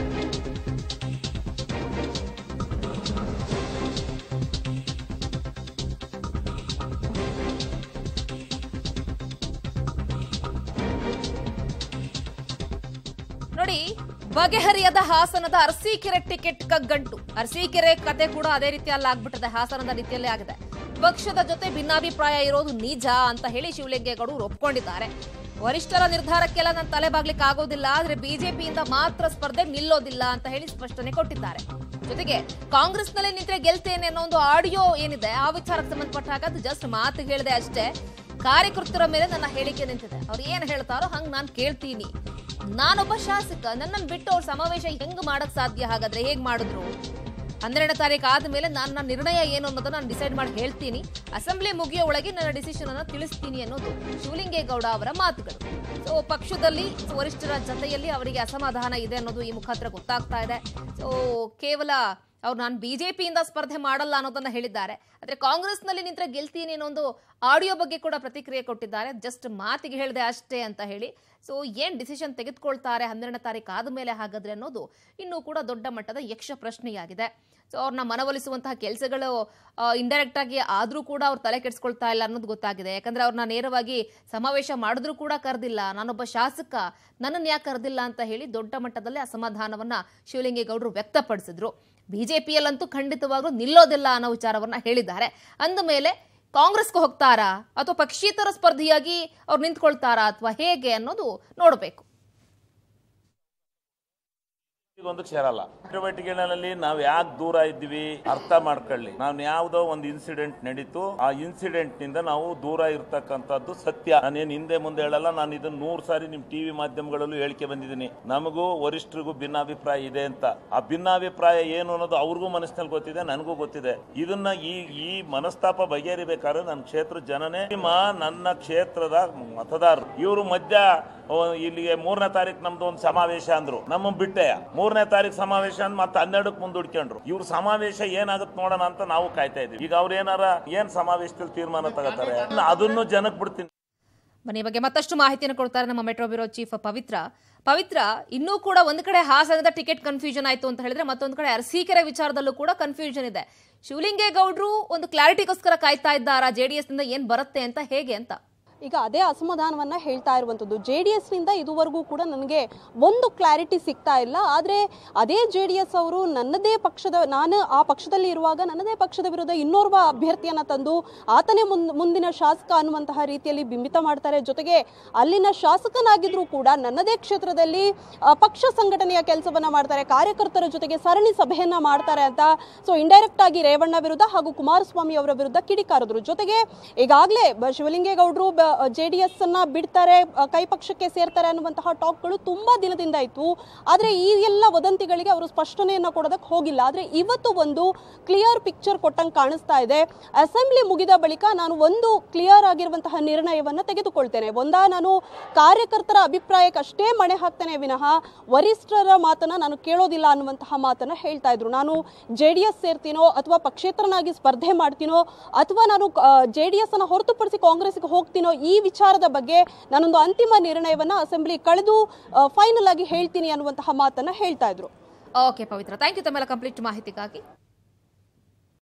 ನೋಡಿ ಬಗೆಹರಿಯದ ಹಾಸನದ ಅರಸೀಕೆರೆ ಟಿಕೆಟ್ ಕಗ್ಗಂಟು ಅರಸೀಕೆರೆ ಕತೆ ಕೂಡ ಅದೇ ರೀತಿಯಲ್ಲಿ ಆಗ್ಬಿಟ್ಟಿದೆ ಹಾಸನದ ರೀತಿಯಲ್ಲೇ ಆಗಿದೆ ಪಕ್ಷದ ಜೊತೆ ಭಿನ್ನಾಭಿಪ್ರಾಯ ಇರೋದು ನಿಜ ಅಂತ ಹೇಳಿ ಶಿವಲಿಂಗೇಗೌಡರು ಒಪ್ಕೊಂಡಿದ್ದಾರೆ ವರಿಷ್ಠರ ನಿರ್ಧಾರಕ್ಕೆಲ್ಲ ನಾನು ತಲೆ ಬಾಗ್ಲಿಕ್ಕೆ ಆಗೋದಿಲ್ಲ ಆದ್ರೆ ಬಿಜೆಪಿಯಿಂದ ಮಾತ್ರ ಸ್ಪರ್ಧೆ ನಿಲ್ಲೋದಿಲ್ಲ ಅಂತ ಹೇಳಿ ಸ್ಪಷ್ಟನೆ ಕೊಟ್ಟಿದ್ದಾರೆ ಜೊತೆಗೆ ಕಾಂಗ್ರೆಸ್ನಲ್ಲಿ ನಿಂತ್ರೆ ಗೆಲ್ತೇನೆ ಅನ್ನೋ ಒಂದು ಆಡಿಯೋ ಏನಿದೆ ಆ ವಿಚಾರಕ್ಕೆ ಸಂಬಂಧಪಟ್ಟ ಹಾಗೆ ಅದು ಜಸ್ಟ್ ಮಾತು ಹೇಳಿದೆ ಅಷ್ಟೇ ಕಾರ್ಯಕರ್ತರ ಮೇಲೆ ನನ್ನ ಹೇಳಿಕೆ ನಿಂತಿದೆ ಅವ್ರು ಏನ್ ಹೇಳ್ತಾರೋ ಹಂಗ್ ನಾನು ಕೇಳ್ತೀನಿ ನಾನೊಬ್ಬ ಶಾಸಕ ನನ್ನನ್ನು ಬಿಟ್ಟು ಅವ್ರ ಸಮಾವೇಶ ಹೆಂಗ್ ಮಾಡಕ್ ಸಾಧ್ಯ ಹಾಗಾದ್ರೆ ಹೇಗ್ ಮಾಡಿದ್ರು ಹನ್ನೆರಡನೇ ತಾರೀಕು ಆದ್ಮೇಲೆ ನನ್ನ ನಿರ್ಣಯ ಏನು ಅನ್ನೋದನ್ನ ನಾನು ಡಿಸೈಡ್ ಮಾಡಿ ಹೇಳ್ತೀನಿ ಅಸೆಂಬ್ಲಿ ಮುಗಿಯೋ ಒಳಗೆ ನನ್ನ ಡಿಸಿಷನ್ ಅನ್ನ ತಿಳಿಸ್ತೀನಿ ಅನ್ನೋದು ಶಿವಲಿಂಗೇಗೌಡ ಅವರ ಮಾತುಗಳು ಸೊ ಪಕ್ಷದಲ್ಲಿ ವರಿಷ್ಠರ ಜೊತೆಯಲ್ಲಿ ಅವರಿಗೆ ಅಸಮಾಧಾನ ಇದೆ ಅನ್ನೋದು ಈ ಮುಖಾಂತರ ಗೊತ್ತಾಗ್ತಾ ಇದೆ ಸೊ ಕೇವಲ ಅವ್ರು ನಾನು ಬಿಜೆಪಿಯಿಂದ ಸ್ಪರ್ಧೆ ಮಾಡಲ್ಲ ಅನ್ನೋದನ್ನ ಹೇಳಿದ್ದಾರೆ ಆದ್ರೆ ಕಾಂಗ್ರೆಸ್ನಲ್ಲಿ ನಿಂತ್ರೆ ಗೆಲ್ತೀನಿ ಅನ್ನೋ ಒಂದು ಆಡಿಯೋ ಬಗ್ಗೆ ಕೂಡ ಪ್ರತಿಕ್ರಿಯೆ ಕೊಟ್ಟಿದ್ದಾರೆ ಜಸ್ಟ್ ಮಾತಿಗೆ ಹೇಳಿದೆ ಅಷ್ಟೇ ಅಂತ ಹೇಳಿ ಸೊ ಏನ್ ಡಿಸಿಷನ್ ತೆಗೆದುಕೊಳ್ತಾರೆ ಹನ್ನೆರಡನೇ ತಾರೀಕು ಆದಮೇಲೆ ಹಾಗಾದ್ರೆ ಅನ್ನೋದು ಇನ್ನೂ ಕೂಡ ದೊಡ್ಡ ಮಟ್ಟದ ಯಕ್ಷ ಪ್ರಶ್ನೆಯಾಗಿದೆ ಸೊ ಅವ್ರನ್ನ ಮನವೊಲಿಸುವಂತಹ ಕೆಲಸಗಳು ಇಂಡೈರೆಕ್ಟ್ ಆಗಿ ಆದ್ರೂ ಕೂಡ ಅವ್ರು ತಲೆ ಕೆಡಿಸ್ಕೊಳ್ತಾ ಇಲ್ಲ ಅನ್ನೋದು ಗೊತ್ತಾಗಿದೆ ಯಾಕಂದ್ರೆ ಅವ್ರನ್ನ ನೇರವಾಗಿ ಸಮಾವೇಶ ಮಾಡಿದ್ರು ಕೂಡ ಕರೆದಿಲ್ಲ ನಾನೊಬ್ಬ ಶಾಸಕ ನನ್ನನ್ನು ಯಾಕೆ ಕರೆದಿಲ್ಲ ಅಂತ ಹೇಳಿ ದೊಡ್ಡ ಮಟ್ಟದಲ್ಲಿ ಅಸಮಾಧಾನವನ್ನ ಶಿವಲಿಂಗೇಗೌಡರು ವ್ಯಕ್ತಪಡಿಸಿದ್ರು ಬಿಜೆಪಿಯಲ್ಲಂತೂ ಖಂಡಿತವಾಗ್ಲೂ ನಿಲ್ಲೋದಿಲ್ಲ ಅನ್ನೋ ವಿಚಾರವನ್ನ ಹೇಳಿದ್ದಾರೆ ಅಂದ ಮೇಲೆ ಕಾಂಗ್ರೆಸ್ಗೆ ಹೋಗ್ತಾರಾ ಅಥವಾ ಪಕ್ಷೇತರ ಸ್ಪರ್ಧಿಯಾಗಿ ಅವ್ರು ನಿಂತ್ಕೊಳ್ತಾರಾ ಅಥವಾ ಹೇಗೆ ಅನ್ನೋದು ನೋಡಬೇಕು ಒಂದು ಸೇರಲ್ಲ ಚಟುವಟಿಕೆಗಳಲ್ಲಿ ನಾವ್ ಯಾಕೆ ದೂರ ಇದ್ವಿ ಅರ್ಥ ಮಾಡ್ಕೊಳ್ಳಿ ನಾವು ಯಾವ್ದೋ ಒಂದು ಇನ್ಸಿಡೆಂಟ್ ನಡೀತು ಆ ಇನ್ಸಿಡೆಂಟ್ ನಿಂದ ನಾವು ದೂರ ಇರ್ತಕ್ಕಂಥದ್ದು ಸತ್ಯ ನಾನೇನ್ ಹಿಂದೆ ಮುಂದೆ ಹೇಳಲ್ಲ ನಾನು ಇದನ್ನ ನೂರ್ ಸಾರಿ ನಿಮ್ ಟಿವಿ ಮಾಧ್ಯಮಗಳಲ್ಲೂ ಹೇಳಿಕೆ ಬಂದಿದ್ದೀನಿ ನಮಗೂ ವರಿಷ್ಠರಿಗೂ ಭಿನ್ನಾಭಿಪ್ರಾಯ ಇದೆ ಅಂತ ಆ ಭಿನ್ನಾಭಿಪ್ರಾಯ ಏನು ಅನ್ನೋದು ಅವ್ರಿಗೂ ಮನಸ್ಸಿನಲ್ಲಿ ಗೊತ್ತಿದೆ ನನಗೂ ಗೊತ್ತಿದೆ ಇದನ್ನ ಈ ಈ ಮನಸ್ತಾಪ ಬಗೆಹರಿಬೇಕಾದ್ರೆ ನನ್ನ ಕ್ಷೇತ್ರ ಜನನೇ ನಿಮ್ಮ ನನ್ನ ಕ್ಷೇತ್ರದ ಮತದಾರರು ಇವರು ಮಧ್ಯ ಓ, ಇಲ್ಲಿಗೆ ಮೂರನೇ ತಾರೀಕು ನಮ್ದು ಒಂದು ಸಮಾವೇಶ ಅಂದ್ರು ನಮ್ಮ ಬಿಟ್ಟೆ ಮೂರನೇ ತಾರೀಕು ಸಮಾವೇಶ ಅಂದ್ ಮತ್ತೆ ಹನ್ನೆರಡಕ್ಕೆ ಮುಂದೂಡ್ಕೊಂಡ್ರು ಇವ್ರ ಸಮಾವೇಶ ಏನಾಗುತ್ತೆ ನೋಡೋಣ ಅಂತ ನಾವು ಕಾಯ್ತಾ ಇದೀವಿ ಈಗ ಅವ್ರ ಏನಾರ ಏನ್ ಸಮಾವೇಶದಲ್ಲಿ ತೀರ್ಮಾನ ತಗೋತಾರೆ ಅದನ್ನು ಜನಕ್ಕೆ ಬಿಡ್ತೀನಿ ಬನ್ನಿ ಈ ಬಗ್ಗೆ ಮತ್ತಷ್ಟು ಮಾಹಿತಿಯನ್ನು ಕೊಡ್ತಾರೆ ನಮ್ಮ metro bureau chief Pavithra Pavithra ಇನ್ನೂ ಕೂಡ ಒಂದು ಕಡೆ ಹಾಸನದ ಟಿಕೆಟ್ ಕನ್ಫ್ಯೂಷನ್ ಆಯ್ತು ಅಂತ ಹೇಳಿದ್ರೆ ಮತ್ತೊಂದು ಕಡೆ ಅರಸೀಕೆರೆ ವಿಚಾರದಲ್ಲೂ ಕೂಡ ಕನ್ಫ್ಯೂಷನ್ ಇದೆ ಶಿವಲಿಂಗೇಗೌಡರು ಒಂದು ಕ್ಲಾರಿಟಿಗೋಸ್ಕರ ಕಾಯ್ತಾ ಇದ್ದಾರಾ ಜೆಡಿಎಸ್ ನಿಂದ ಏನ್ ಬರುತ್ತೆ ಅಂತ ಹೇಗೆ ಅಂತ ಈಗ ಅದೇ ಅಸಮಾಧಾನವನ್ನ ಹೇಳ್ತಾ ಇರುವಂಥದ್ದು ಜೆ ಡಿ ಎಸ್ನಿಂದ ಇದುವರೆಗೂ ಕೂಡ ನನಗೆ ಒಂದು ಕ್ಲಾರಿಟಿ ಸಿಗ್ತಾ ಇಲ್ಲ ಆದರೆ ಅದೇ ಜೆ ಡಿ ಎಸ್ ಅವರು ನನ್ನದೇ ಪಕ್ಷದ ನಾನು ಆ ಪಕ್ಷದಲ್ಲಿ ಇರುವಾಗ ನನ್ನದೇ ಪಕ್ಷದ ವಿರುದ್ಧ ಇನ್ನೋರ್ವ ಅಭ್ಯರ್ಥಿಯನ್ನ ತಂದು ಆತನೇ ಮುಂದ್ ಮುಂದಿನ ಶಾಸಕ ಅನ್ನುವಂತಹ ರೀತಿಯಲ್ಲಿ ಬಿಂಬಿತ ಮಾಡ್ತಾರೆ ಜೊತೆಗೆ ಅಲ್ಲಿನ ಶಾಸಕನಾಗಿದ್ರೂ ಕೂಡ ನನ್ನದೇ ಕ್ಷೇತ್ರದಲ್ಲಿ ಆ, ಪಕ್ಷ ಸಂಘಟನೆಯ ಕೆಲಸವನ್ನ ಮಾಡ್ತಾರೆ ಕಾರ್ಯಕರ್ತರ ಜೊತೆಗೆ ಸರಣಿ ಸಭೆಯನ್ನ ಮಾಡ್ತಾರೆ ಅಂತ ಸೊ ಇಂಡೈರೆಕ್ಟ್ ಆಗಿ ರೇವಣ್ಣ ವಿರುದ್ಧ ಹಾಗೂ ಕುಮಾರಸ್ವಾಮಿ ಅವರ ವಿರುದ್ಧ ಕಿಡಿಕಾರದ್ರು ಜೊತೆಗೆ ಈಗಾಗಲೇ ಬ- ಶಿವಲಿಂಗೇಗೌಡರು ಜೆ ಡಿ ಎಸ್ ಅನ್ನ ಬಿಡ್ತಾರೆ ಆ, ಕೈ ಪಕ್ಷಕ್ಕೆ ಸೇರ್ತಾರೆ ಅನ್ನುವಂತಹ ಟಾಕ್ಗಳು ತುಂಬಾ ದಿನದಿಂದ ಇತ್ತು ಆದ್ರೆ ಈ ಎಲ್ಲ ವದಂತಿಗಳಿಗೆ ಅವರು ಸ್ಪಷ್ಟನೆಯನ್ನ ಕೊಡೋದಕ್ಕೆ ಹೋಗಿಲ್ಲ ಆದ್ರೆ ಇವತ್ತು ಒಂದು ಕ್ಲಿಯರ್ ಪಿಕ್ಚರ್ ಕೊಟ್ಟಂಗೆ ಕಾಣಿಸ್ತಾ ಇದೆ ಅಸೆಂಬ್ಲಿ ಮುಗಿದ ಬಳಿಕ ನಾನು ಒಂದು ಕ್ಲಿಯರ್ ಆಗಿರುವಂತಹ ನಿರ್ಣಯವನ್ನ ತೆಗೆದುಕೊಳ್ತೇನೆ ಒಂದಾ ನಾನು ಕಾರ್ಯಕರ್ತರ ಅಭಿಪ್ರಾಯಕ್ಕೆ ಅಷ್ಟೇ ಮಣೆ ಹಾಕ್ತೇನೆ ವಿನಃ ವರಿಷ್ಠರ ಮಾತನ್ನ ನಾನು ಕೇಳೋದಿಲ್ಲ ಅನ್ನುವಂತಹ ಮಾತನ್ನ ಹೇಳ್ತಾ ಇದ್ರು ನಾನು ಜೆ ಡಿ ಎಸ್ ಸೇರ್ತೀನೋ ಅಥವಾ ಪಕ್ಷೇತರನಾಗಿ ಸ್ಪರ್ಧೆ ಮಾಡ್ತೀನೋ ಅಥವಾ ನಾನು ಜೆ ಡಿ ಎಸ್ ಅನ್ನ ಹೊರತುಪಡಿಸಿ ಕಾಂಗ್ರೆಸ್ಗೆ ಹೋಗ್ತೀನೋ ಈ ವಿಚಾರದ ಬಗ್ಗೆ ನಾನೊಂದು ಅಂತಿಮ ನಿರ್ಣಯವನ್ನ ಅಸೆಂಬ್ಲಿ ಕಳೆದು ಫೈನಲ್ ಆಗಿ ಹೇಳ್ತೀನಿ ಅನ್ನುವಂತಹ ಮಾತನ್ನ ಹೇಳ್ತಾ ಇದ್ರು ಓಕೆ ಪವಿತ್ರ ಥ್ಯಾಂಕ್ ಯು ತಮ್ಮೆಲ್ಲ ಕಂಪ್ಲೀಟ್ ಮಾಹಿತಿಗಾಗಿ